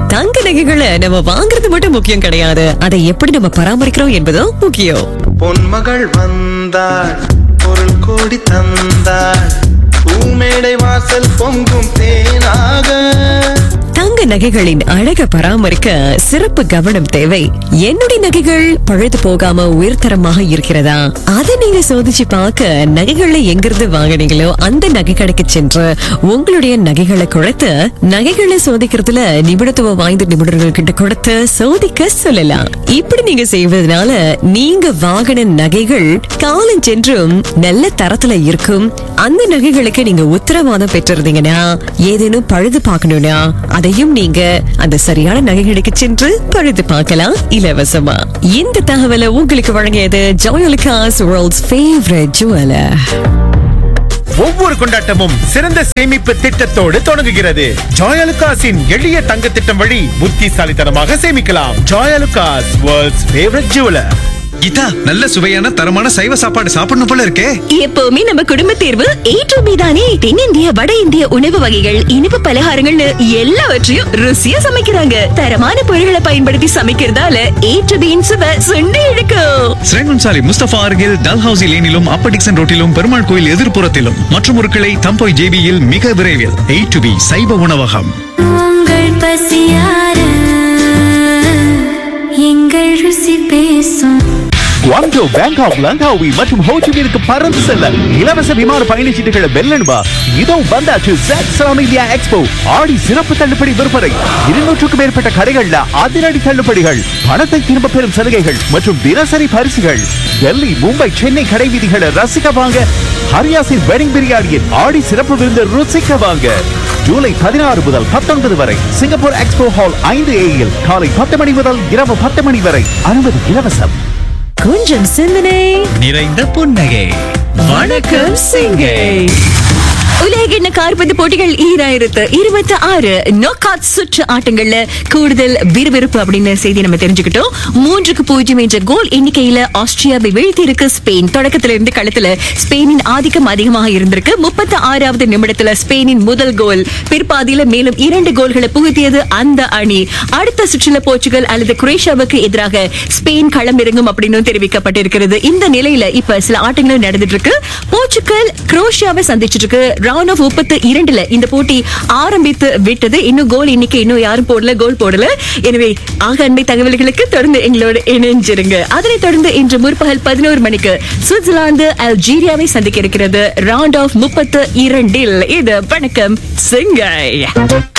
தங்க நகைகளை நம்ம வாங்குறது மட்டும் முக்கியம் கிடையாது அதை எப்படி நம்ம பராமரிக்கிறோம் என்பதும் முக்கியம் பொன்மகள் வந்தாள் பொருள் கோடி தந்தாள் பூமேடை வாசல் பொங்கும் தேனாக தங்க நகைகளின் அழக பராமரிக்க சிறப்பு கவனம் தேவை என்னுடைய நகைகள் பழுது போகாம உயர்தரமாக இருக்கிறதா அதை நீங்க சோதிச்சு பார்க்க நகைகளை எங்கிருந்து வாங்குனீங்களோ அந்த நகை கடைக்கு சென்று உங்களுடைய நகைகளை கொடுத்து நகைகளை சோதிக்கிறதுல நிபுணத்துவம் வாய்ந்த நிபுணர்கள் கிட்ட கொடுத்து சோதிக்க சொல்லலாம் இப்படி நீங்க செய்வதனால நீங்க வாங்கின நகைகள் காலம் சென்றும் நல்ல தரத்துல இருக்கும் அந்த நகைகளுக்கு நீங்க உத்தரவாதம் பெற்றிருந்தீங்கன்னா ஏதேனும் பழுது பார்க்கணும்னா அதையும் நீங்க அந்த சரியான நகைகளுக்கு சென்று பழுது பார்க்கலாம் இலவசமா இந்த தகவலை உங்களுக்கு வழங்கியது ஜோயலுக்காஸ் வேர்ல்ட்ஸ் ஃபேவரட் ஜுவலர் ஒவ்வொரு கொண்டாட்டமும் சிறந்த சேமிப்பு திட்டத்தோடு தொடங்குகிறது ஜாயலுகாஸின் எளிய தங்க திட்டம் வழி புத்திசாலித்தனமாக சேமிக்கலாம் Joyalukkas world's favourite jeweller Geetha நல்ல சுவையான தரமான சைவ சாப்பாடு சாப்பிடணும் போல இருக்கே எப்பவுமே நம்ம குடும்ப தேர்வு ஏ டு பி தானே தென்னிந்திய வட இந்திய உணவு வகைகள் இனிப்பு பலகாரங்கள்னு எல்லாவற்றையும் ருசியா சமைக்கிறாங்க தரமான பொருட்களை பயன்படுத்தி சமைக்கிறதால ஏ டு பியின் சுவை சுண்டி இழுக்கும் ஸ்ரேங்குன்சாலி முஸ்தபா அருகில் டல்ஹவுசி லேனிலும் அப்பர் டிக்சன் ரோட்டிலும் பெருமாள் கோயில் எதிர்ப்புறத்திலும் மற்றும் ஒரு கிளை தம்போய் ஜேபியில் மிக விரைவில் எயிட் டு பி சைவ உணவகம் உங்கள் பசியார எங்கள் ருசி பேசும் குவாங்டோ பேங்காக் லங்காவி மற்றும் ஹோச்சிமினுக்கு பறந்து செல்ல இலவச விமான பயணச்சீட்டுகளை வெல்லணுமா இதோ வந்தாச்சு ஜெட் சலாம் இந்தியா எக்ஸ்போ ஆடி சிறப்பு தள்ளுபடி விற்பனை இருநூற்றுக்கும் மேற்பட்ட கடைகள்ல அதிரடி தள்ளுபடிகள் பணத்தை திரும்ப பெறும் சலுகைகள் மற்றும் தினசரி பரிசுகள் டெல்லி மும்பை சென்னை கடை வீதிகளை ரசிக்க வாங்க ஹரியாசின் வெட்டிங் பிரியாணியின் ஆடி சிறப்பு விருந்து ருசிக்க வாங்க ஜூலை பதினாறு முதல் பத்தொன்பது வரை சிங்கப்பூர் எக்ஸ்போ ஹால் ஐந்து ஏயில் காலை பத்து மணி முதல் இரவு பத்து மணி வரை அனுமதி இலவசம் கொஞ்சம் சிந்தனை நிறைந்த புன்னகை வணக்கம் சிங்கை உலகின கார்பந்து போட்டிகள் ஈராயிரத்து இருபத்தி ஆறு நோக்காட் சுற்று ஆட்டங்கள்ல கூடுதல் விறுவிறுப்பு அப்படின்னு செய்தி நம்ம தெரிஞ்சுக்கிட்டோம் மூன்றுக்கு பூஜ்ஜியம் என்ற கோல் எண்ணிக்கையில ஆஸ்திரியாவை வீழ்த்தி இருக்கு ஸ்பெயின் தொடக்கத்துல இருந்து களத்துல ஸ்பெயினின் ஆதிக்கம் அதிகமாக இருந்திருக்கு முப்பத்தி ஆறாவது நிமிடத்துல ஸ்பெயினின் முதல் கோல் பிற்பாதியில மேலும் இரண்டு கோல்களை புகுத்தியது அந்த அணி அடுத்த சுற்றுல போர்ச்சுகல் அல்லது குரேஷியாவுக்கு எதிராக ஸ்பெயின் களமிறங்கும் அப்படின்னு தெரிவிக்கப்பட்டிருக்கிறது இந்த நிலையில இப்ப சில ஆட்டங்களும் நடந்துட்டு இருக்கு போர்ச்சுகல் குரோஷியாவை சந்திச்சிட்டு இருக்கு ரவுண்ட் ஆஃப் முப்பத்து இரண்டுல இந்த போட்டி ஆரம்பித்து விட்டது இன்னும் கோல் எண்ணிக்கை இன்னும் யாரும் போடல கோல் போடல எனவே ஆக அண்மை தகவல்களுக்கு தொடர்ந்து எங்களோட இணைஞ்சிருங்க அதனைத் தொடர்ந்து இன்று முற்பகல் பதினோரு மணிக்கு சுவிட்சர்லாந்து அல்ஜீரியாவை சந்திக்க இருக்கிறது ரவுண்ட் ஆஃப் முப்பத்து இரண்டில் இது வணக்கம் சிங்கை